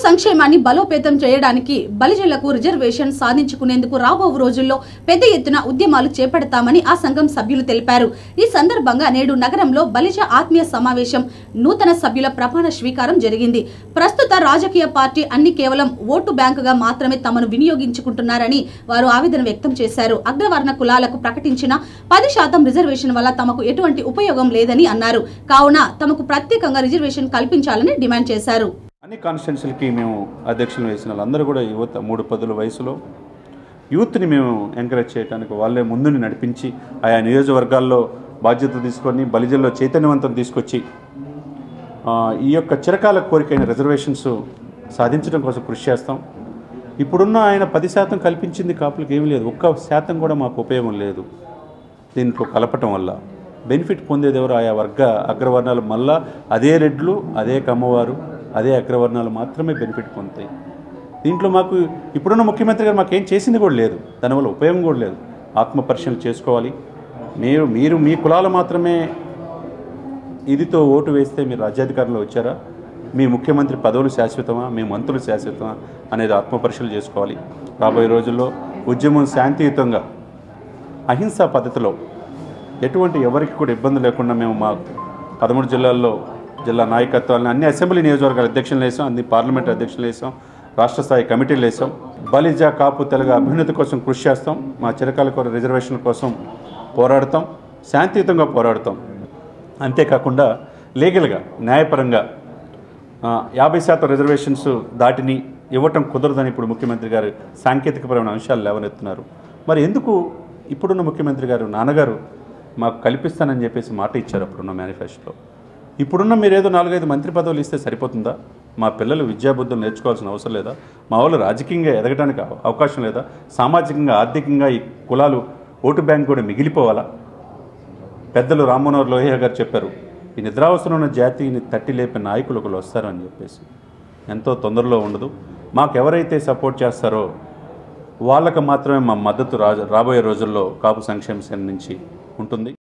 సంక్షేమాన్ని బలోపేతం చేయడానికి బలిజలకు రిజర్వేషన్ సాధించుకునేందుకు రాబో రోజుల్లో పెద్ద ఎత్తున ఉద్యమాలు చేపడతామని ఆ సంఘం సభ్యులు తెలిపారు ఈ సందర్భంగా నేడు నగరంలో బలిజ ఆత్మీయ సమావేశం నూతన సభ్యుల ప్రమాణ స్వీకారం జరిగింది ప్రస్తుత రాజకీయ పార్టీ అన్ని కేవలం ఓటు బ్యాంకుగా మాత్రమే తమను వినియోగించుకుంటున్నారని వారు ఆవేదన వ్యక్తం చేశారు అగ్రవర్ణ కులాలకు ప్రకటించిన పది శాతం రిజర్వేషన్ వల్ల తమకు ఎటువంటి ఉపయోగం లేదని అన్నారు కావున తమకు ప్రత్యేకంగా రిజర్వేషన్ కల్పించాలని డిమాండ్ చేశారు అన్ని కాన్స్టిట్యున్సీలకి మేము అధ్యక్షులు వేసిన వాళ్ళందరూ కూడా యువత మూడు పదుల వయసులో యూత్ని మేము ఎంకరేజ్ చేయడానికి వాళ్ళే ముందుని నడిపించి ఆయా నియోజకవర్గాల్లో బాధ్యత తీసుకొని బలిజల్లో చైతన్యవంతం తీసుకొచ్చి ఆ, ఈ యొక్క చిరకాల కోరికైన రిజర్వేషన్స్ సాధించడం కోసం కృషి చేస్తాం ఇప్పుడున్న ఆయన పది శాతం కల్పించింది కాపులకు ఏమీ లేదు ఒక్క శాతం కూడా మాకు ఉపయోగం లేదు దీంట్లో కలపటం వల్ల బెనిఫిట్ పొందేది ఎవరు ఆయా వర్గ అగ్రవర్ణాలు మళ్ళా అదే రెడ్లు అదే కమ్మవారు అదే అగ్రవర్ణాలు మాత్రమే బెనిఫిట్ పొందుతాయి దీంట్లో మాకు ఇప్పుడున్న ముఖ్యమంత్రి గారు మాకేం చేసింది కూడా లేదు దానివల్ల ఉపయోగం కూడా లేదు ఆత్మ పరిశీలన చేసుకోవాలి మీరు మీరు మీ కులాలు మాత్రమే ఇదితో ఓటు వేస్తే మీరు రాజ్యాధికారంలో వచ్చారా మీ ముఖ్యమంత్రి పదవులు శాశ్వతమా మీ మంత్రులు శాశ్వతమా అనేది ఆత్మపరిశీలన చేసుకోవాలి రాబోయే రోజుల్లో ఉద్యమం శాంతియుతంగా అహింసా పద్ధతిలో ఎటువంటి ఎవరికి కూడా ఇబ్బంది లేకుండా మేము మా పదమూడు జిల్లాల్లో జిల్లా నాయకత్వాలను అన్ని అసెంబ్లీ నియోజకవర్గాల అధ్యక్షులు వేసాం అన్ని పార్లమెంట్ అధ్యక్షులు వేసాం రాష్ట్ర స్థాయి కమిటీలు వేసాం బలిజా కాపు తెలుగు అభ్యున్నతి కోసం కృషి చేస్తాం మా చిరకాల కోర రిజర్వేషన్ల కోసం పోరాడతాం శాంతియుతంగా పోరాడతాం అంతేకాకుండా లీగల్గా న్యాయపరంగా ఆ, యాభై శాతం రిజర్వేషన్స్ దాటిని ఇవ్వటం కుదరదని ఇప్పుడు ముఖ్యమంత్రి గారు సాంకేతికపరమైన అంశాలు లేవనెత్తున్నారు మరి ఎందుకు ఇప్పుడున్న ముఖ్యమంత్రి గారు నాన్నగారు మాకు కల్పిస్తానని చెప్పేసి మాట ఇచ్చారు అప్పుడున్న మేనిఫెస్టోలో ఇప్పుడున్న మీరు ఏదో నాలుగైదు మంత్రి పదవులు ఇస్తే సరిపోతుందా మా పిల్లలు విద్యాబుద్ధులు నేర్చుకోవాల్సిన అవసరం లేదా మా వాళ్ళు రాజకీయంగా ఎదగడానికి అవ- అవకాశం లేదా సామాజికంగా ఆర్థికంగా ఈ కులాలు ఓటు బ్యాంక్ కూడా మిగిలిపోవాలా పెద్దలు రామ్మనోహర్ లోహియా గారు చెప్పారు ఈ నిద్రావసరం ఉన్న జాతిని తట్టి లేపే నాయకులు ఒకరు వస్తారు అని చెప్పేసి ఎంతో తొందరలో ఉండదు మాకు ఎవరైతే సపోర్ట్ చేస్తారో వాళ్ళకు మాత్రమే మా మద్దతు రా రాబోయే రోజుల్లో కాపు సంక్షేమ సేన నుంచి ఉంటుంది